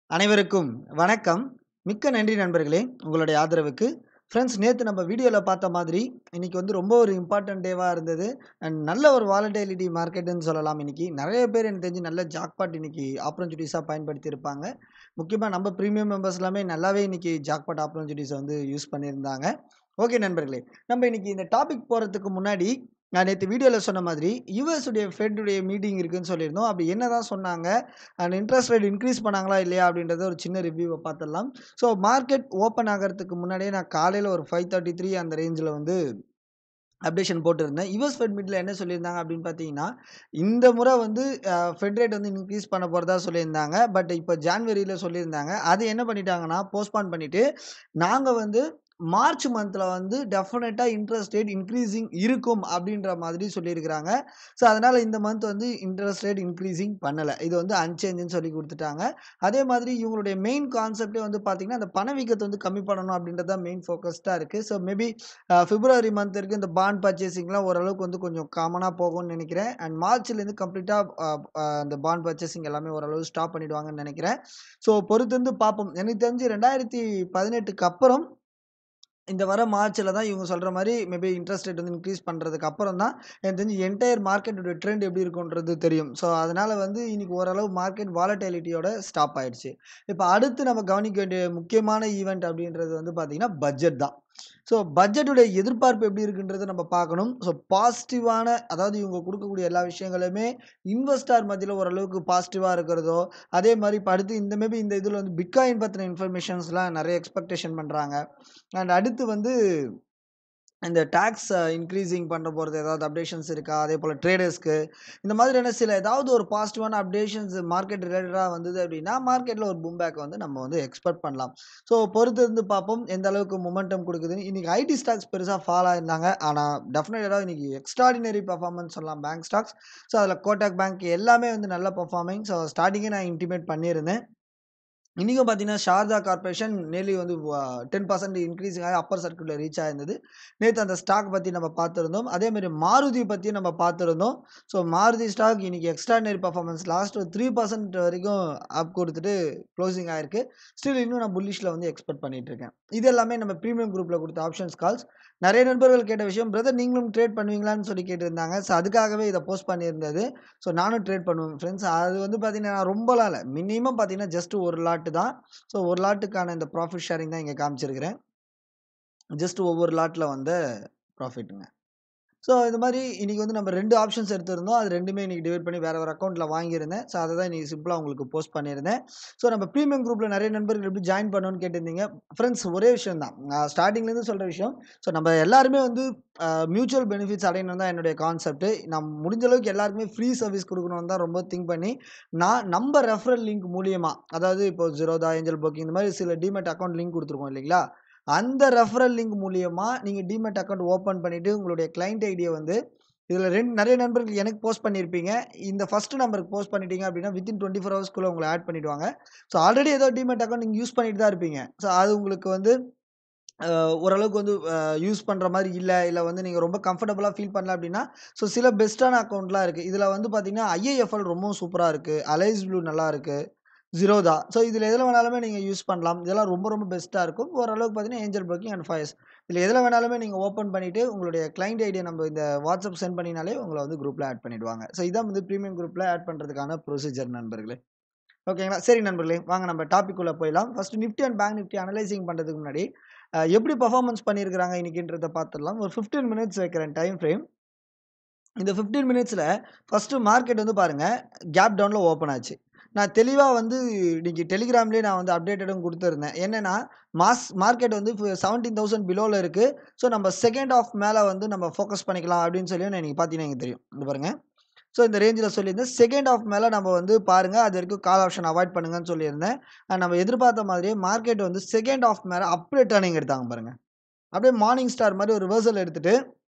அனைவருக்கும் வணக்கம். மிக்க நன்றி நண்பர்களே! உங்களுடைய ஆதரவுக்கு. ஃபிரெண்ட்ஸ் நேத்து நம்ம வீடியோல பார்த்த மாதிரி, இன்னைக்கு வந்து ரொம்ப ஒரு இம்பார்ட்டன்ட் டேவா இருந்தது. அண்ட் நல்ல ஒரு வாலடைலிட்டி மார்க்கெட்டுன்னு சொல்லலாம் இன்னைக்கு. நெறைய பேர் எனக்கு தெரிஞ்சு நல்ல ஜாக்பாட் இன்னைக்கு ஆப்பர்ச்சுனிட்டீஸா பயன்படுத்தியிருப்பாங்க. முக்கியமா நம்ம பிரீமியம் மெம்பர்ஸ் எல்லாமே நல்லாவே இன்னைக்கு ஜாக்பாட் ஆப்பர்ச்சுனிட்டீஸ வந்து யூஸ் பண்ணியிருந்தாங்க. ஓகே நண்பர்களே! நம்ம இன்னைக்கு இந்த டாபிக் போறதுக்கு முன்னாடி, நான் நேத்து வீடியோல சொன்ன மாதிரி, யுஎஸ் உடைய ஃபெட் உடைய மீட்டிங் இருக்குன்னு சொல்லியிருந்தோம். அப்படி என்னதான் சொன்னாங்க? அண்ட் இன்ட்ரெஸ்ட் ரேட் இன்கிரீஸ் பண்ணாங்களா? இல்லையா? அப்படின்றத ஒரு சின்ன ரிவ்யூவ பார்த்துடலாம். ஸோ மார்க்கெட் ஓப்பன் ஆகறதுக்கு முன்னாடியே நான் காலையில ஒரு 5:33 அந்த ரேஞ்சுல வந்து அப்டேஷன் போட்டிருந்தேன். யுஎஸ் ஃபெட் மீட்ல என்ன சொல்லியிருந்தாங்க அப்படின்னு பார்த்தீங்கன்னா, இந்த முறை வந்து அ ஃபெட் ரேட் வந்து இன்கிரீஸ் பண்ண போறதா சொல்லியிருந்தாங்க. பட் இப்ப ஜான்வரியில சொல்லியிருந்தாங்க. அது என்ன பண்ணிட்டாங்கன்னா, போஸ்ட்பான் பண்ணிட்டு, நாங்க வந்து மார்ச் மந்த்ல வந்து டெஃபினட்டா இன்ட்ரெஸ்ட் ரேட் இன்கிரீசிங் இருக்கும் அப்படின்ற மாதிரி சொல்லியிருக்கிறாங்க. ஸோ அதனால இந்த மந்த் வந்து இன்ட்ரெஸ்ட் ரேட் இன்கிரீசிங் பண்ணல. இது வந்து அன்சேஞ்சுன்னு சொல்லி குடுத்துட்டாங்க. அதே மாதிரி இவங்களுடைய மெயின் கான்செப்ட்டே வந்து பார்த்தீங்கன்னா, அந்த பணவீக்கத்த வந்து கம்மி பண்ணணும் அப்படின்றது தான் மெயின் ஃபோக்கஸ்டா இருக்கு. So maybe uh February month வரைக்கும் இந்த பாண்ட் பர்ச்சேசிங்லாம் ஓரளவுக்கு வந்து கொஞ்சம் காமனா போகும்னு நெனைக்கிறேன். அண்ட் மார்ச்லேருந்து கம்ப்ளீட்டா அ அ அந்த பாண்ட் பர்ச்சேசிங் எல்லாமே ஓரளவு ஸ்டாப் பண்ணிடுவாங்கன்னு நெனைக்கிறேன். ஸோ பொறுத்திருந்து பார்ப்போம். எனக்கு தெரிஞ்சு 2018க்கு அப்புறம் இந்த வர மார்ச்ல தான் இவங்க சொல்ற மாரி மேபி இன்ட்ரெஸ்ட் ரேட் வந்து இன்கிரீஸ் பண்றதுக்கு அப்புறம் தான், எனக்கு தெரிஞ்சு என்டையர் மார்க்கெட்டோட ட்ரெண்ட் எப்படி இருக்கும்ன்றது தெரியும். ஸோ அதனால வந்து இன்னைக்கு ஓரளவு மார்க்கெட் வாலடைலிட்டியோட ஸ்டாப் ஆயிடுச்சு. இப்ப அடுத்து நம்ம கவனிக்க வேண்டிய முக்கியமான ஈவென்ட் அப்படின்றது வந்து பார்த்தீங்கன்னா, பட்ஜெட் தான். ஸோ பட்ஜெட்டுடைய எதிர்பார்ப்பு எப்படி இருக்குன்றத நம்ம பார்க்கணும். ஸோ பாசிட்டிவான அதாவது இவங்க குடுக்கக்கூடிய எல்லா விஷயங்களுமே இன்வெஸ்டார் மத்தியில ஓரளவுக்கு பாசிட்டிவா இருக்கிறதோ, அதே மாரி இப்ப அடுத்து இந்த மேபி இந்த இதுல வந்து பிட்காயின் பத்தின இன்ஃபர்மேஷன்ஸ்லாம் நெறைய எக்ஸ்பெக்டேஷன் பண்றாங்க. அண்ட் அடுத்து வந்து இந்த டாக்ஸ் இன்கிரீசிங் பண்ண போறது ஏதாவது அப்டேஷன்ஸ் இருக்கா? அதேபோல ட்ரேடர்ஸ்க்கு இந்த மாதிரியான சில ஏதாவது ஒரு பாசிட்டிவான அப்டேஷன்ஸ் மார்க்கெட் ரிலேட்டடா வந்தது அப்படின்னா, மார்க்கெட்ல ஒரு பூம் பேக் வந்து நம்ம வந்து எக்ஸ்பெக்ட் பண்ணலாம். ஸோ பொறுத்திருந்து பார்ப்போம். எந்த அளவுக்கு மொமெண்டம் குடுக்குதுன்னு. இன்னைக்கு ஐடி ஸ்டாக்ஸ் பெருசா ஃபால் ஆயிருந்தாங்க. ஆனா டெஃபினட்டா இன்னைக்கு எக்ஸ்ட்ரார்டினரி பெர்ஃபார்மன்ஸ் சொல்லலாம் பேங்க் ஸ்டாக்ஸ். ஸோ அதுல கோட்டக் பேங்க் எல்லாமே வந்து நல்ல பெர்ஃபார்மிங். ஸோ ஸ்டார்ட்டிங்கே நான் இன்டிமேட் பண்ணியிருந்தேன். இன்னைக்கும் பார்த்தீங்கன்னா, ஷார்ஜா கார்ப்பரேஷன் நியர்லி வந்து வ 10% இன்கிரீசிங் ஆகி அப்பர் சர்க்யூட்ல ரீச் ஆயிருந்தது. நேத்து அந்த ஸ்டாக் பத்தி நம்ம பார்த்திருந்தோம். அதே மாரி மாருதி பத்தியும் நம்ம பார்த்திருந்தோம். ஸோ மாருதி ஸ்டாக் இன்னைக்கு எக்ஸ்ட்ரார்டினரி பெர்ஃபார்மன்ஸ் லாஸ்ட் ஒரு 3% வரைக்கும் அப் குடுத்துட்டு குளோசிங் ஆயிருக்கு. ஸ்டில் இன்னும் நான் புல்லிஷ்ல வந்து எக்ஸ்பெக்ட் பண்ணிட்டு இருக்கேன். இது எல்லாமே நம்ம பிரீமியம் குரூப்ல குடுத்த ஆப்ஷன்ஸ் கால்ஸ். நெறைய நண்பர்கள் கேட்ட விஷயம், "பிரதர் நீங்களும் ட்ரேட் பண்ணுவீங்களான்னு?" சொல்லி கேட்டிருந்தாங்க. ஸோ அதுக்காகவே இத போஸ்ட் பண்ணியிருந்தது. ஸோ நானும் ட்ரேட் பண்ணுவேன் ஃபிரெண்ட்ஸ். அது வந்து பார்த்தீங்கன்னா, நான் ரொம்பலாம் இல்ல. மினிமம் பார்த்தீங்கன்னா, ஜஸ்ட் 1 லாட் தான். ஸோ 1 லாட்டுக்கான இந்த ப்ராஃபிட் ஷேரிங் தான் இங்க காமிச்சிருக்கிறேன். ஜஸ்ட் ஒவ்வொரு லாட்ல வந்த ப்ராஃபிட்டுங்க. ஸோ இந்த மாரி இன்னைக்கு வந்து நம்ம 2 ஆப்ஷன்ஸ் எடுத்திருந்தோம். அது 2மே இன்னைக்கு டிவைட் பண்ணி வேற ஒரு அக்கவுண்ட்ல வாங்கியிருந்தேன். ஸோ அத தான் இன்னைக்கு சிம்பிளா உங்களுக்கு போஸ்ட் பண்ணியிருந்தேன். ஸோ நம்ம பிரீமியம் குரூப்ல நெறைய நண்பர்கள் எப்படி ஜாயின் பண்ணணும்னு கேட்டிருந்தீங்க. ஃபிரெண்ட்ஸ் ஒரே விஷயம் தான். நான் ஸ்டார்ட்டிங்லேருந்து சொல்ற விஷயம். ஸோ நம்ம எல்லாருமே வந்து அ மியூச்சுவல் பெனிஃபிட்ஸ் அடையணும் தான் என்னுடைய கான்செப்ட். நான் முடிஞ்ச அளவுக்கு எல்லாருக்குமே ஃப்ரீ சர்வீஸ் குடுக்கணும்னு தான் ரொம்ப திங்க் பண்ணி, நான் நம்ப ரெஃபரல் லிங்க் மூலியமா, அதாவது இப்போ Zerodha, ஏஞ்சல் புரோக்கிங் இந்த மாரி சில டீமேட் அக்கவுண்ட் லிங்க் குடுத்துருக்கோம் இல்லைங்களா? அந்த ரெஃபரல் லிங்க் மூலியமா நீங்க டீமேட் அக்கவுண்ட் ஓப்பன் பண்ணிட்டு, உங்களுடைய கிளையன்ட் ஐடிய வந்து இதுல 2 நெறைய நண்பர்கள் எனக்கு போஸ்ட் பண்ணியிருப்பீங்க. இந்த ஃபர்ஸ்ட் நம்பருக்கு போஸ்ட் பண்ணிட்டீங்க அப்படின்னா, வித்தின் 24 ஹவர்ஸ்க்குள்ள உங்கள ஆட் பண்ணிடுவாங்க. ஸோ ஆல்ரெடி ஏதோ டீமேட் அக்கவுண்ட் நீங்க யூஸ் பண்ணிட்டு தான் இருப்பீங்க. ஸோ அது உங்களுக்கு வந்து அ ஓரளவுக்கு வந்து அ யூஸ் பண்ற மாரி இல்ல, இல்ல வந்து நீங்க ரொம்ப கம்ஃபர்டபுளா ஃபீல் பண்ணல அப்படின்னா, ஸோ சில பெஸ்ட்டான அக்கவுண்ட்லாம் இருக்கு. இதுல வந்து பார்த்தீங்கன்னா, ஐஐஎஃப்எல் ரொம்பவும் சூப்பரா இருக்கு. அலைஸ் ப்ளூ நல்லா இருக்கு. Zerodha. ஸோ இதுல எதுல வேணாலுமே நீங்க யூஸ் பண்ணலாம். இதெல்லாம் ரொம்ப ரொம்ப பெஸ்ட்டா இருக்கும். ஓரளவுக்கு பார்த்தீங்கன்னா, ஏஞ்சல் புரோக்கிங் அண்ட் ஃபயர்ஸ். இதுல எதுல வேணாலுமே நீங்க ஓப்பன் பண்ணிட்டு, உங்களுடைய கிளையன்ட் ஐடிய நம்ம இந்த வாட்ஸ்அப் சென்ட் பண்ணினாலே உங்கள வந்து குரூப்ல ஆட் பண்ணிடுவாங்க. ஸோ இதான் வந்து பிரீமியம் குரூப்ல ஆட் பண்றதுக்கான ப்ரொசீஜர் நண்பர்களே. ஓகேங்களா? சரி நண்பர்களே, வாங்க நம்ம டாபிக் குள்ள போயிடலாம். First Nifty and bank Nifty analysing பண்றதுக்கு முன்னாடி, அ எப்படி பெர்ஃபார்மன்ஸ் பண்ணியிருக்கிறாங்க இன்னைக்குன்றத பார்த்துடலாம். ஒரு 15 மினிட்ஸ் வைக்கிறேன் டைம் ஃப்ரேம். இந்த 15 மினிட்ஸ்ல ஃபர்ஸ்ட் மார்க்கெட் வந்து பாருங்க, கேப் டவுன்ல ஓப்பன் ஆச்சு. நான் தெளிவா வந்து இன்னைக்கு டெலிகிராம்லயே நான் வந்து அப்டேட்டடும் குடுத்திருந்தேன். என்னன்னா, மாஸ் மார்க்கெட் வந்து ஃப 17,000 பிலோல இருக்கு. ஸோ நம்ம செகண்ட் ஹால்ஃப் மேல வந்து நம்ம ஃபோக்கஸ் பண்ணிக்கலாம் அப்படின்னு சொல்லி இன்னைக்கு பார்த்தீங்கன்னா, இங்க தெரியும். இங்க பாருங்க. ஸோ இந்த ரேஞ்சுல சொல்லியிருந்தேன். செகண்ட் ஹால்ஃப் மேல நம்ம வந்து பாருங்க, அது வரைக்கும் கால் ஆப்ஷன் அவாய்ட் பண்ணுங்கன்னு சொல்லியிருந்தேன். அ நம்ம எதிர்பார்த்த மாதிரியே மார்க்கெட் வந்து செகண்ட் ஹால்ஃப் மேல அப்படியே டர்னிங் எடுத்தாங்க பாருங்க. அப்படியே மார்னிங் ஸ்டார் மாரி ஒரு ரிவர்சல் எடுத்துட்டு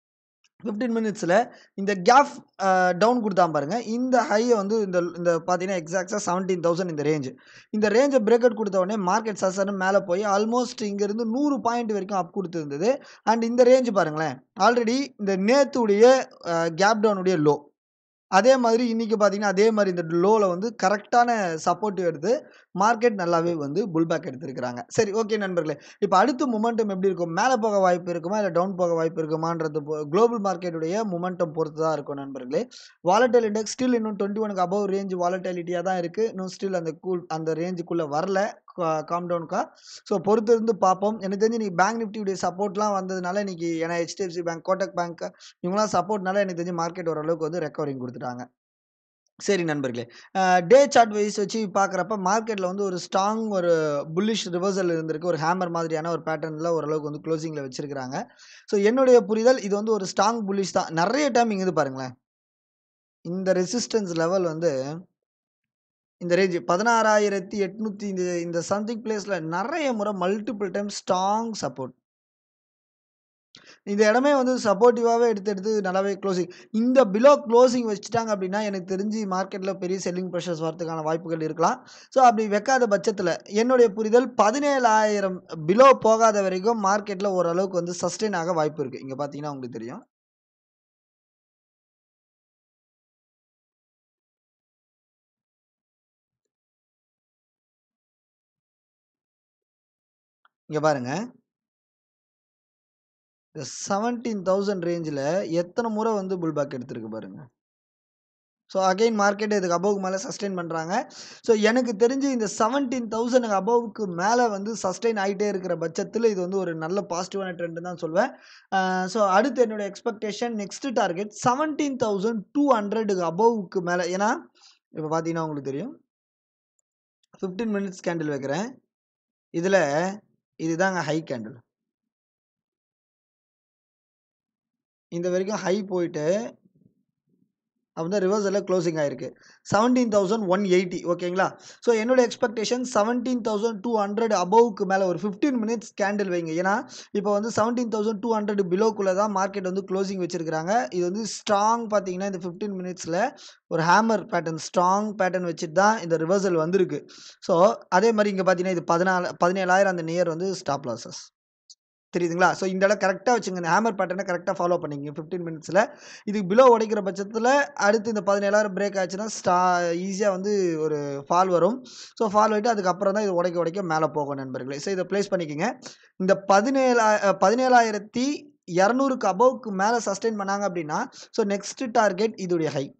15 மினிட்ஸ்ல இந்த கேப் அ டவுன் குடுத்தான் பாருங்க. இந்த ஹைய வந்து இந்த இந்த பார்த்தீங்கன்னா, எக்ஸாக்ட்டா 17,000 இந்த ரேஞ்ச். இந்த ரேஞ்ச பிரேக் அவுட் குடுத்த உடனே மார்க்கெட் சசன்னு மேல போய் ஆல்மோஸ்ட் இங்கிருந்து 100 பாயிண்ட் வரைக்கும் அப் குடுத்திருந்தது. அண்ட் இந்த ரேஞ்ச் பாருங்களேன். ஆல்ரெடி இந்த நேத்துடைய அ கேப் டவுன் உடைய லோ. அதே மாதிரி இன்னைக்கு பார்த்தீங்கன்னா, அதே மாரி இந்த லோல வந்து கரெக்ட்டான சப்போர்ட்டிவ் எடுத்து மார்க்கெட் நல்லாவே வந்து புல் பேக் எடுத்திருக்கிறாங்க. சரி ஓகே நண்பர்களே. இப்ப அடுத்து மொமெண்டம் எப்படி இருக்கும்? மேல போக வாய்ப்பு இருக்குமா? இல்ல டவுன் போக வாய்ப்பு இருக்குமான்றது பொ குளோபல் மார்க்கெட்டுடைய மொமெண்டம் பொறுத்து தான் இருக்கும் நண்பர்களே. வாலடைல் இண்டெக்ஸ் ஸ்டில் இன்னும் 21க்கு அபோவ் ரேஞ்ச் வாலடைலிட்டியா தான் இருக்கு. இன்னும் ஸ்டில் அந்த கூல் அந்த ரேஞ்சுக்குள்ள வரல. கா காம் டவுன்க்கா. ஸோ பொறுத்து இருந்து பார்ப்போம். எனக்கு தெரிஞ்சு இன்னைக்கு பேங்க் நிஃப்டியுடைய சப்போர்ட்லாம் வந்ததுனால இன்னைக்கு ஏன்னா HDFC பேங்க், கோட்டக் பேங்க் இவங்கலாம் சப்போர்ட்னால எனக்கு தெரிஞ்சு மார்க்கெட் ஓரளவுக்கு வந்து ரெக்கவரிங் குடுத்துட்டாங்க. சரி நண்பர்களே. அ டே சார்ட் வைஸ் வச்சு பார்க்குறப்ப மார்க்கெட்ல வந்து ஒரு ஸ்ட்ராங் ஒரு புல்லிஷ் ரிவர்சல் இருந்திருக்கு. ஒரு ஹேமர் மாதிரியான ஒரு பேட்டர்ன்ல ஓரளவுக்கு வந்து குளோசிங்ல வச்சிருக்கிறாங்க. ஸோ என்னுடைய புரிதல் இது வந்து ஒரு ஸ்ட்ராங் புல்லிஷ் தான். நெறைய டைம் இங்க இருந்து பாருங்களேன். இந்த ரெசிஸ்டன்ஸ் லெவல் வந்து இந்த ரேஞ்ச் 16,800 இந்த இந்த சம்திங் பிளேஸ்ல நெறைய முறை மல்டிபிள் டைம் ஸ்ட்ராங் சப்போர்ட். இந்த இடமே வந்து சப்போர்ட்டிவாவே எடுத்து எடுத்து நல்லாவே குளோசிங். இந்த பிலோ குளோசிங் வச்சுட்டாங்க அப்டின்னா, எனக்கு தெரிஞ்சு மார்க்கெட்ல பெரிய செல்லிங் பிரஷர்ஸ் வரதுக்கான வாய்ப்புகள் இருக்கலாம். ஸோ அப்படி வைக்காத பட்சத்தில என்னுடைய புரிதல் 17,000 பிலோ போகாத வரைக்கும் மார்க்கெட்ல ஓரளவுக்கு வந்து சஸ்டெயின் ஆக வாய்ப்பு இருக்கு. இங்க பார்த்தீங்கன்னா உங்களுக்கு தெரியும். இங்க பாருங்க. இந்த 17,000 ரேஞ்சுல எத்தன முறை வந்து புல் பேக் எடுத்திருக்கு பாருங்க. ஸோ அகைன் மார்க்கெட் இதுக்கு அபோவ்க்கு மேல சஸ்டெயின் பண்றாங்க. ஸோ எனக்கு தெரிஞ்சு இந்த 17,000க்கு அபோவ்க்கு மேல வந்து சஸ்டெயின் ஆயிட்டே இருக்கிற பட்சத்தில இது வந்து ஒரு நல்ல பாசிட்டிவான ட்ரெண்ட்ன்னு தான் சொல்வேன். அ ஸோ அடுத்து என்னோட எக்ஸ்பெக்டேஷன் நெக்ஸ்ட் டார்கெட் 17,200க்கு அபோவ்க்கு மேல ஏன்னா, இப்ப பார்த்தீங்கன்னா உங்களுக்கு தெரியும். 15 மினிட்ஸ் கேண்டில் வைக்கிறேன். இதுல இதுதாங்க ஹை கேண்டில். இந்த வரைக்கும் ஹை போயிட்டு அப்பதான் ரிவர்சல்ல குளோசிங் ஆயிருக்கு. 17,180 ஓகேங்களா? ஸோ என்னோட எக்ஸ்பெக்டேஷன் 17,200 அபோவ்க்கு மேல ஒரு 15 மினிட்ஸ் கேண்டில் வைங்க. ஏன்னா, இப்ப வந்து 17,200 பிலோக்குள்ள தான் மார்க்கெட் வந்து குளோசிங் வச்சிருக்கிறாங்க. இது வந்து ஸ்ட்ராங் பார்த்தீங்கன்னா, இந்த 15 மினிட்ஸ்ல ஒரு ஹேமர் பேட்டர்ன் ஸ்ட்ராங் பேட்டர்ன் வச்சுட்டு தான் இந்த ரிவர்சல் வந்திருக்கு. ஸோ அதே மாரி இங்க பார்த்தீங்கன்னா, இது 14 17,000 அந்த நியர் வந்து ஸ்டாப் லாஸஸ். தெரியுதுங்களா? ஸோ இந்த இடம் கரெக்ட்டா வச்சுங்க. இந்த ஹேமர் பேட்டர்ன கரெக்ட்டா ஃபாலோ பண்ணிக்கங்க 15 மினிட்ஸ்ல. இதுக்கு பிலோ உடைக்கிற பட்சத்தில அடுத்து இந்த 17,000 பிரேக் ஆச்சுன்னா, ஸ்டா ஈஸியா வந்து ஒரு ஃபால் வரும். ஸோ ஃபால் ஆயிட்டு அதுக்கப்புறம் தான் இது உடைக்க உடைக்க மேல போகும் நண்பர்களே. ஸோ இத பிளேஸ் பண்ணிக்கங்க. இந்த 17 அ 17,200க்கு அபோவ்க்கு மேல சஸ்டெயின் பண்ணாங்க அப்டின்னா, ஸோ நெக்ஸ்ட் டார்கெட் இதோடைய ஹை.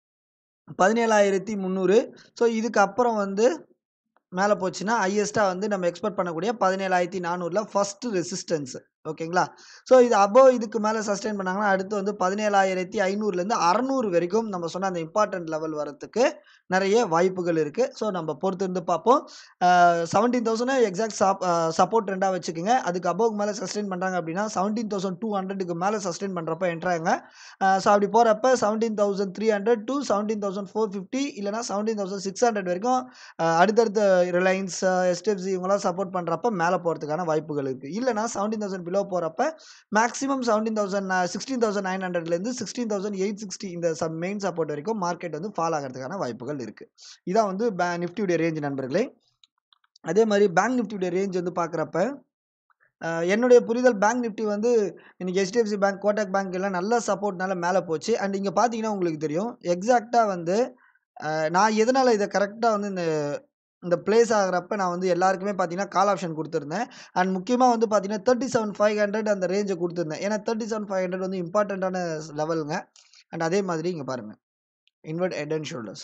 17,300 ஸோ இதுக்கு அப்புறம் வந்து மேல போச்சுன்னா, ஹையஸ்ட்டா வந்து நம்ம எக்ஸ்பெக்ட் பண்ணக்கூடிய 17,400ல ஃபர்ஸ்ட் ரெசிஸ்டன்ஸ் ஓகேங்களா? ஸோ இது அபோவ் இதுக்கு மேல சஸ்டெயின் பண்ணாங்கன்னா, அடுத்து வந்து 17,500லேருந்து 600 வரைக்கும் நம்ம சொன்ன அந்த இம்பார்ட்டன்ட் லெவல் வரதுக்கு நெறைய வாய்ப்புகள் இருக்கு. ஸோ நம்ம பொறுத்து இருந்து பார்ப்போம். அ 17,000 எக்ஸாக்ட் சாப் அ சப்போர்ட் ட்ரெண்டா வச்சுக்கங்க. அதுக்கு அபோவ்க்கு மேல சஸ்டெயின் பண்றாங்க அப்டின்னா, 17,200க்கு மேல சஸ்டெயின் பண்றப்ப என்டர் ஆகுங்க. அ ஸோ அப்படி போறப்ப 17,300 டூ 17,450 இல்லன்னா 17,600 வரைக்கும் அ அடுத்தடுத்த ரிலையன்ஸ், HDFC இவங்கலாம் சப்போர்ட் பண்றப்ப மேல போறதுக்கான வாய்ப்புகள் இருக்கு. இல்லன்னா 17,000 பிலோ போறப்ப மேக்ஸிமம் 17,000 16,900லேருந்து 16,860 இந்த சப் மெயின் சப்போர்ட் வரைக்கும் மார்க்கெட் வந்து ஃபால் ஆகறதுக்கான வாய்ப்புகள் இருக்கு. இதான் வந்து பே நிஃப்டியுடைய ரேஞ்ச் நண்பர்களே. அதே மாரி பேங்க் நிஃப்டியுடைய ரேஞ்ச் வந்து பார்க்குறப்ப, அ என்னுடைய புரிதல் பேங்க் நிஃப்டி வந்து இன்னைக்கு HDFC பேங்க், கோட்டக் பேங்க் எல்லாம் நல்ல சப்போர்ட்னால மேல போச்சு. அண்ட் இங்க பார்த்தீங்கன்னா உங்களுக்கு தெரியும். எக்ஸாக்ட்டா வந்து அ நான் எதனால இத கரெக்ட்டா வந்து இந்த இந்த பிளேஸ் ஆகுறப்ப நான் வந்து எல்லாருக்குமே பார்த்தீங்கன்னா, கால் ஆப்ஷன் குடுத்திருந்தேன். அண்ட் முக்கியமா வந்து பார்த்தீங்கன்னா, 37,500 அந்த ரேஞ்ச குடுத்திருந்தேன். ஏன்னா 37,500 வந்து இம்பார்ட்டன்ட்டான லெவல்ங்க. அண்ட் அதே மாதிரி இங்க பாருங்க. Invert head and shoulders.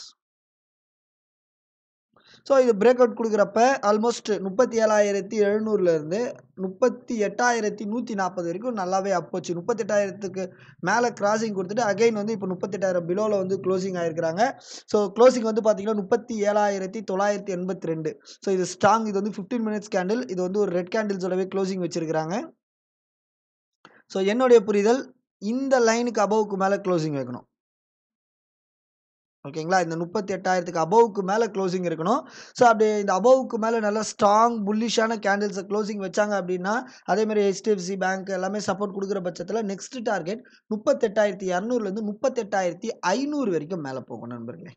So இது பிரேக் அவுட் குடுக்குறப்ப ஆல்மோஸ்ட் 37,700லேருந்து 38,140 வரைக்கும் நல்லாவே அப் போச்சு. 38,000க்கு மேல கிராசிங் குடுத்துட்டு அகைன் வந்து இப்ப 38,000 பிலோல வந்து குளோசிங் ஆயிருக்கிறாங்க. ஸோ குளோசிங் வந்து பார்த்தீங்கன்னா, 37,982 ஸோ இது ஸ்ட்ராங் இது வந்து 15 மினிட்ஸ் கேண்டில். இது வந்து ஒரு ரெட் கேண்டில்ஸோடவே குளோசிங் வச்சிருக்கிறாங்க. ஸோ என்னுடைய புரிதல் இந்த லைனுக்கு அபோவ்க்கு மேல குளோசிங் வைக்கணும். ஓகேங்களா? இந்த 38,000க்கு அபோவ்க்கு மேல குளோசிங் இருக்கணும். ஸோ அப்படி இந்த அபோவ்க்கு மேல நல்லா ஸ்ட்ராங் புல்லிஷான கேண்டில்ஸ குளோசிங் வச்சாங்க அப்டின்னா, அதே மாரி HDFC பேங்க் எல்லாமே சப்போர்ட் குடுக்குற பட்சத்தில நெக்ஸ்ட் டார்கெட் 38,200லேருந்து 38,500 வரைக்கும் மேல போகும் நண்பர்களே.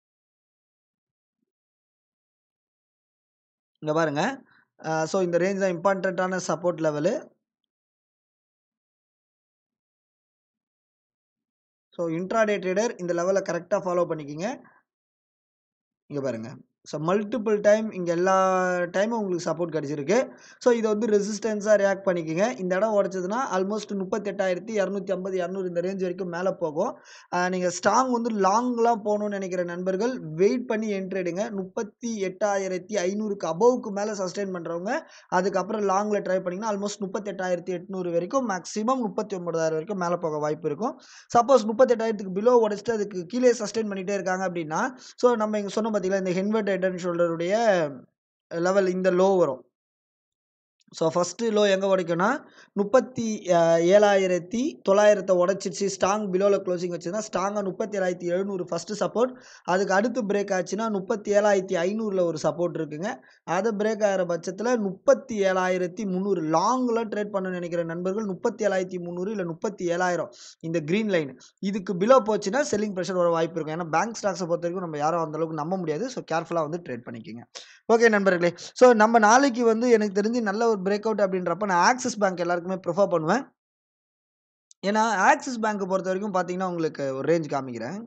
இங்க பாருங்க. அ ஸோ இந்த ரேஞ்ச் தான் இம்பார்ட்டன்ட்டான support level. So intraday trader இந்த லெவலில் கரெக்டாக ஃபாலோ பண்ணிக்கிங்க இங்கே பாருங்கள் ஸோ மல்டிபிள் டைம் இங்கே எல்லா டைமும் உங்களுக்கு சப்போர்ட் கிடச்சிருக்கு ஸோ இதை வந்து ரெசிஸ்டன்ஸாக ரியாக்ட் பண்ணிக்கோங்க இந்த இடம் உடச்சதுன்னா ஆல்மோஸ்ட் முப்பத்தெட்டாயிரத்தி இரநூத்தி ஐம்பது இரநூறு இந்த ரேஞ்ச் வரைக்கும் மேலே போகும் நீங்கள் ஸ்ட்ராங் வந்து லாங்லாம் போகணும்னு நினைக்கிற நண்பர்கள் வெயிட் பண்ணி என்ட்ரி எடுங்க முப்பத்தி எட்டாயிரத்தி ஐநூறுக்கு அபவுக்கு மேலே சஸ்டெயின் பண்ணுறவங்க அதுக்கப்புறம் லாங்கில் ட்ரை பண்ணிங்கன்னா ஆல்மோஸ்ட் முப்பத்தெட்டாயிரத்தி எட்நூறு வரைக்கும் மேக்ஸிமம் முப்பத்தி ஒன்பதாயிரம் வரைக்கும் மேலே போக வாய்ப்பு இருக்கும் சப்போஸ் முப்பத்தெட்டாயிரத்துக்கு பிலோ உடச்சிட்டு அதுக்கு கீழே சஸ்டெயின் பண்ணிகிட்டே இருக்காங்க அப்படின்னா ஸோ நம்ம இங்கே சொன்னோம் பார்த்தீங்களா இந்த ஹென்வெட் ஹெட் அண்ட் ஷோல்டருடைய லெவல் இந்த லோ வரும் ஸோ ஃபஸ்ட்டு லோ எங்கே உடைக்கும்னா முப்பத்தி ஏழாயிரத்தி தொள்ளாயிரத்தை உடச்சிச்சு ஸ்ட்ராங் பிலோவில் க்ளோசிங் வச்சுருந்தா ஸ்ட்ராங்காக முப்பத்தி ஏழாயிரத்தி எழுநூறு ஃபஸ்ட்டு சப்போர்ட் அதுக்கு அடுத்து பிரேக் ஆச்சுன்னா முப்பத்தி ஏழாயிரத்தி ஐநூறில் ஒரு சப்போர்ட் இருக்குங்க அதை பிரேக் ஆகிற பட்சத்தில் முப்பத்தி ஏழாயிரத்தி முந்நூறு லாங்கில் ட்ரேட் பண்ண நினைக்கிற நண்பர்கள் முப்பத்தி ஏழாயிரத்தி முந்நூறு இல்லை முப்பத்தி ஏழாயிரம் இந்த க்ரீன் லைன் இதுக்கு பிலோ போச்சுன்னா செல்லிங் ப்ரெஷர் வர வாய்ப்பு இருக்கும் ஏன்னா பேங்க் ஸ்டாக்ஸை பொறுத்த வரைக்கும் நம்ம யாரும் அந்தளவுக்கு நம்ப முடியாது ஸோ கேர்ஃபுல்லாக வந்து ட்ரேட் பண்ணிக்கோங்க ஓகே நண்பர்களே ஸோ நம்ம நாளைக்கு வந்து எனக்கு தெரிஞ்சு நல்ல ஒரு பிரேக் அவுட் அப்படின்றப்ப நான் ஆக்சிஸ் பேங்க் எல்லாருக்குமே ப்ரிஃபர் பண்ணுவேன் ஏன்னா ஆக்சிஸ் பேங்க்கை பொறுத்த வரைக்கும் பார்த்தீங்கன்னா உங்களுக்கு ஒரு ரேஞ்ச் காமிக்கிறேன்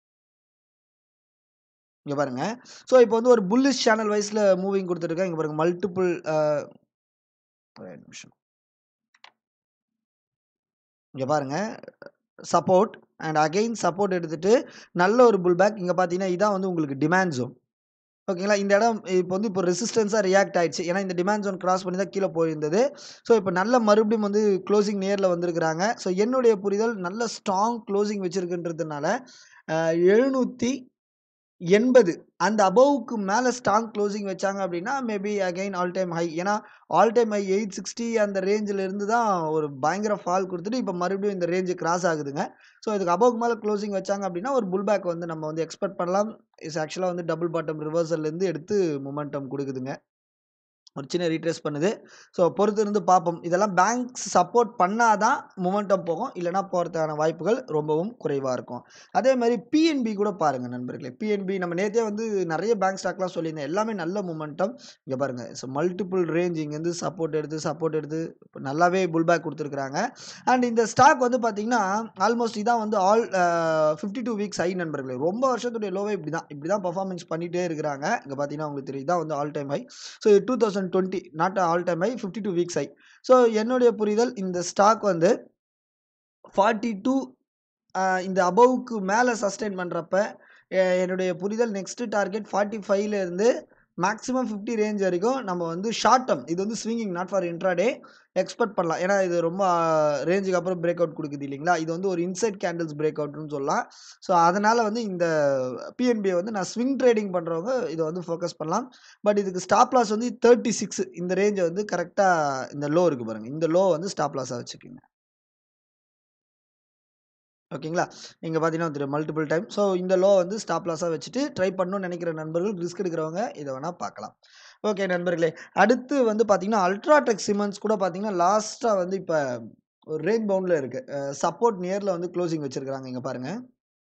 இங்கே பாருங்க ஸோ இப்போ வந்து ஒரு புல்லிஷ் சேனல் வைஸில் மூவிங் கொடுத்துருக்கேன் இங்கே பாருங்க மல்டிபிள் நிமிஷம் இங்கே பாருங்க சப்போர்ட் அண்ட் அகெயின் சப்போர்ட் எடுத்துட்டு நல்ல ஒரு புல் பேக் இங்கே பார்த்தீங்கன்னா இதான் வந்து உங்களுக்கு டிமாண்ட் ஜோன் ஓகேங்களா இந்த இடம் இப்போ வந்து இப்போ ரெசிஸ்டன்ஸாக ரியாக்ட் ஆயிடுச்சு ஏன்னா இந்த டிமாண்ட் ஜோன் கிராஸ் பண்ணி தான் கீழே போயிருந்தது ஸோ இப்போ நல்ல மறுபடியும் வந்து க்ளோசிங் நேரில் வந்திருக்கிறாங்க ஸோ என்னுடைய புரிதல் நல்ல ஸ்ட்ராங் க்ளோசிங் வச்சுருக்குன்றதுனால எழுநூற்றி எண்பது அந்த அபவுக்கு மேலே ஸ்ட்ராங் க்ளோசிங் வச்சாங்க அப்படின்னா maybe again all time high ஏன்னா all time high eight sixty அந்த ரேஞ்சில் இருந்து தான் ஒரு பயங்கர ஃபால் கொடுத்துட்டு இப்போ மறுபடியும் இந்த ரேஞ்சு கிராஸ் ஆகுதுங்க ஸோ இதுக்கு அபவுக்கு மேலே க்ளோசிங் வச்சாங்க அப்படின்னா ஒரு புல் பேக் வந்து நம்ம வந்து எக்ஸ்பெக்ட் பண்ணலாம் இஸ் ஆக்சுவலாக வந்து டபுள் பாட்டம் ரிவர்சல்லேருந்து எடுத்து மொமெண்டம் கொடுக்குதுங்க ஒரு சின்ன ரீட்ரேஸ் பண்ணுது ஸோ பொறுத்து இருந்து பார்ப்போம் இதெல்லாம் பேங்க்ஸ் சப்போர்ட் பண்ணாதான் மொமெண்டம் போகும் இல்லைனா போகிறதுக்கான வாய்ப்புகள் ரொம்பவும் குறைவாக இருக்கும் அதே மாதிரி பிஎன்பி கூட பாருங்கள் நண்பர்களே பிஎன்பி நம்ம நேற்றே வந்து நிறைய பேங்க் ஸ்டாக்லாம் சொல்லியிருந்தேன் எல்லாமே நல்ல மொமெண்டம் இங்கே பாருங்கள் ஸோ மல்டிபிள் ரேஞ்ச் இங்கேருந்து சப்போர்ட் எடுத்து சப்போர்ட் எடுத்து இப்போ நல்லாவே புல் பேக் கொடுத்துருக்குறாங்க அண்ட் இந்த ஸ்டாக் வந்து பார்த்திங்கன்னா ஆல்மோஸ்ட் இதான் வந்து all fifty two weeks high நண்பர்களே ரொம்ப வருஷத்துடைய லோவே இப்படி தான் இப்படி தான் பர்ஃபார்மன்ஸ் பண்ணிகிட்டே இருக்கிறாங்க இங்கே பார்த்தீங்கன்னா உங்களுக்கு தெரியும் இதான் வந்து all time high so two thousand twenty not all time high fifty two weeks high so என்னுடைய புரிதல் இந்த ஸ்டாக் வந்து ஃபார்ட்டி டூ இந்த அபவுக்கு மேலே சஸ்டெயின் பண்ணுறப்ப என்னுடைய புரிதல் நெக்ஸ்ட் டார்கெட் ஃபார்ட்டி ஃபைவ்லேருந்து மேக்ஸிமம் ஃபிஃப்டி ரேஞ்ச் வரைக்கும் நம்ம வந்து ஷார்ட் டேர்ம் இது வந்து swinging not for intraday expect பண்ணலாம் ஏன்னா இது ரொம்ப ரேஞ்சுக்கு அப்புறம் பிரேக் அவுட் கொடுக்குது இல்லைங்களா இது வந்து ஒரு இன்சைட் கேண்டில்ஸ் பிரேக் அவுட்னு சொல்லலாம் ஸோ அதனால் வந்து இந்த பிஎன்பியை வந்து நான் ஸ்விங் ட்ரேடிங் பண்ணுறவங்க இதை வந்து ஃபோக்கஸ் பண்ணலாம் பட் இதுக்கு ஸ்டாப் லாஸ் வந்து தேர்ட்டி சிக்ஸ் இந்த ரேஞ்சை வந்து கரெக்டாக இந்த லோ இருக்குது பாருங்கள் இந்த லோ வந்து ஸ்டாப் லாஸாக வச்சுக்கோங்க ஓகேங்களா இங்கே பார்த்தீங்கன்னா தெரியும் மல்டிபிள் டைம் ஸோ இந்த லோ வந்து ஸ்டாப் லாஸாக வச்சுட்டு ட்ரை பண்ணணும்னு நினைக்கிற நண்பர்கள் ரிஸ்க் எடுக்கிறவங்க இதை வேணால் பார்க்கலாம் ஓகே நண்பர்களே அடுத்து வந்து பார்த்தீங்கன்னா அல்ட்ராடெக் சிமெண்ட்ஸ் கூட பார்த்தீங்கன்னா லாஸ்ட்டாக வந்து இப்போ ஒரு ரேஞ்ச் பவுண்டில் இருக்குது சப்போர்ட் நியரில் வந்து க்ளோசிங் வச்சுருக்காங்க இங்கே பாருங்கள்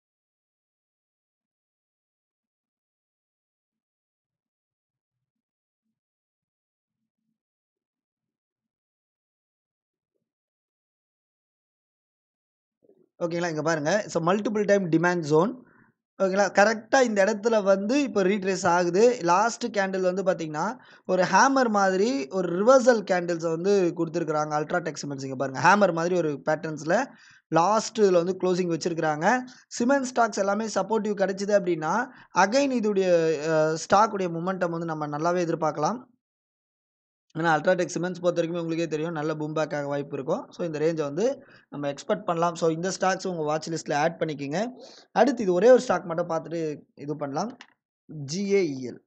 ஓகேங்களா இங்கே பாருங்கள் so multiple time demand zone ஓகேங்களா கரெக்டாக இந்த இடத்துல வந்து இப்போ ரீட்ரேஸ் ஆகுது லாஸ்ட்டு கேண்டில் வந்து பார்த்திங்கன்னா ஒரு ஹேமர் மாதிரி ஒரு ரிவர்சல் கேண்டில்ஸை வந்து கொடுத்துருக்குறாங்க அல்ட்ராடெக் சிமெண்ட்ஸ் இங்கே பாருங்கள் ஹேமர் மாதிரி ஒரு பேட்டர்ன்ஸில் லாஸ்ட் இதில் வந்து க்ளோசிங் வச்சுருக்கிறாங்க சிமெண்ட் ஸ்டாக்ஸ் எல்லாமே சப்போர்ட்டிவ் கிடச்சிது அப்படின்னா அகைன் இதோடைய ஸ்டாக்குடைய மொமெண்டம் வந்து நம்ம நல்லாவே எதிர்பார்க்கலாம் ஏன்னா அல்ட்ராடெக் சிமெண்ட்ஸ் பொறுத்த வரைக்கும் உங்களுக்கே தெரியும் நல்ல பூம்பேக் ஆக வாய்ப்பு இருக்கும் ஸோ இந்த ரேஞ்சை வந்து நம்ம எக்ஸ்பெக்ட் பண்ணலாம் ஸோ இந்த ஸ்டாக்ஸ் உங்கள் வாட்ச் லிஸ்ட்டில் ஆட் பண்ணிக்கோங்க அடுத்து இது ஒரே ஒரு ஸ்டாக் மட்டும் பார்த்துட்டு இது பண்ணலாம் GAEL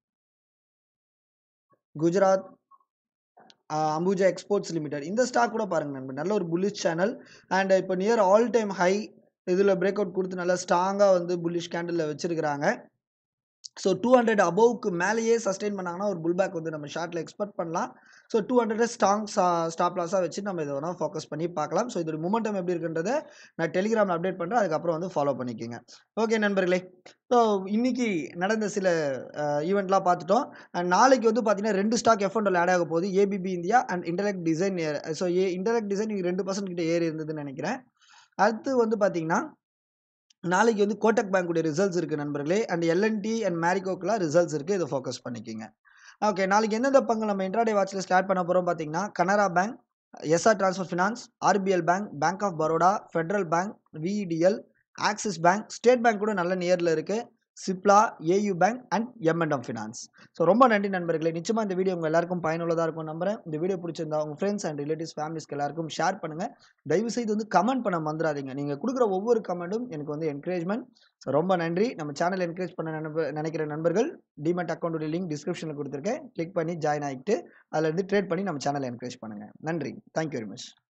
Gujarat Ambuja exports limited இந்த ஸ்டாக் கூட பாருங்கள் நண்பர் நல்ல ஒரு புல்லிஷ் சேனல் அண்ட் இப்போ நியர் ஆல் டைம் ஹை இதில் பிரேக் அவுட் கொடுத்து நல்லா ஸ்ட்ராங்காக வந்து புல்லிஷ் கேண்டிலில் வச்சுருக்கிறாங்க ஸோ டூ ஹண்ட்ரட் அபவுக்கு மேலேயே சஸ்டெயின் பண்ணாங்கன்னா ஒரு புல் பேக் வந்து நம்ம ஷார்ட்டில் எக்ஸ்பெக்ட் பண்ணலாம் so two hundred strong stop லாஸாக வச்சு நம்ம இதை வேணால் ஃபோக்கஸ் பண்ணி பார்க்கலாம் ஸோ இதோட மூமெண்டம் எப்படி இருக்குன்றதை நான் டெலிகிராமில் அப்டேட் பண்ணுறேன் அதுக்கப்புறம் வந்து ஃபாலோ பண்ணிக்கோங்க ஓகே நண்பர்களே ஸோ இன்றைக்கி நடந்த சில ஈவெண்ட்லாம் பார்த்துட்டோம் அண்ட் நாளைக்கு வந்து பார்த்தீங்கன்னா ரெண்டு ஸ்டாக் எஃப்என்டில் ஆட் ஆக போகுது ABB India and Intellect design so A Intellect design இங்கே ரெண்டு பர்சன்ட் கிட்ட ஏறி இருந்ததுன்னு நினைக்கிறேன் அடுத்து வந்து பார்த்தீங்கன்னா நாளைக்கு வந்து கோட்டக் பேங்குடைய ரிசல்ட்ஸ் இருக்குது நண்பர்களே அண்ட் எல்என்டி அண்ட் மேரிகோக்கெலாம் ரிசல்ட்ஸ் இருக்குது இதை ஃபோக்கஸ் பண்ணிக்கோங்க ஓகே நாளைக்கு எந்தெந்த பங்கு நம்ம இன்ட்ராடே வாட்சில் ஸ்டார்ட் பண்ண போகிறோம் பார்த்தீங்கன்னா Canara bank SR transfer finance RBL bank bank of Baroda Federal bank VEDL Axis bank State bank கூட நல்ல நியரில் இருக்குது சிப்லா ஏயு பேங்க் அண்ட் எம்என்எம் ஃபினான்ஸ் ஸோ ரொம்ப நன்றி நண்பர்களே நிச்சயமாக இந்த வீடியோ உங்கள் எல்லாருக்கும் பயனுள்ளதாக இருக்கும் நம்புறேன் இந்த வீடியோ பிடிச்சிருந்தா உங்கள் ஃப்ரெண்ட்ஸ் அண்ட் ரிலேட்டிவ்ஸ் ஃபேமிலிஸ்க்கு எல்லாருக்கும் ஷேர் பண்ணுங்கள் தயவு செய்து வந்து கமெண்ட் பண்ண மறந்துடாதீங்க நீங்கள் கொடுக்குற ஒவ்வொரு கமெண்ட்டும் எனக்கு வந்து என்கரேஜ்மெண்ட் ஸோ ரொம்ப நன்றி நம்ம சேனல் என்கரேஜ் பண்ண நண்ப நினைக்கிற நண்பர்கள் டிமெட் அக்கௌண்ட்டுடைய லிங்க் டிஸ்கிரிப்ஷனில் கொடுத்துருக்கேன் கிளிக் பண்ணி ஜாயின் ஆகிட்டு அதில் இருந்து ட்ரேட் பண்ணி நம்ம சேனலை என்கரேஜ் பண்ணுங்கள் நன்றி தேங்க்யூ வெரி மச்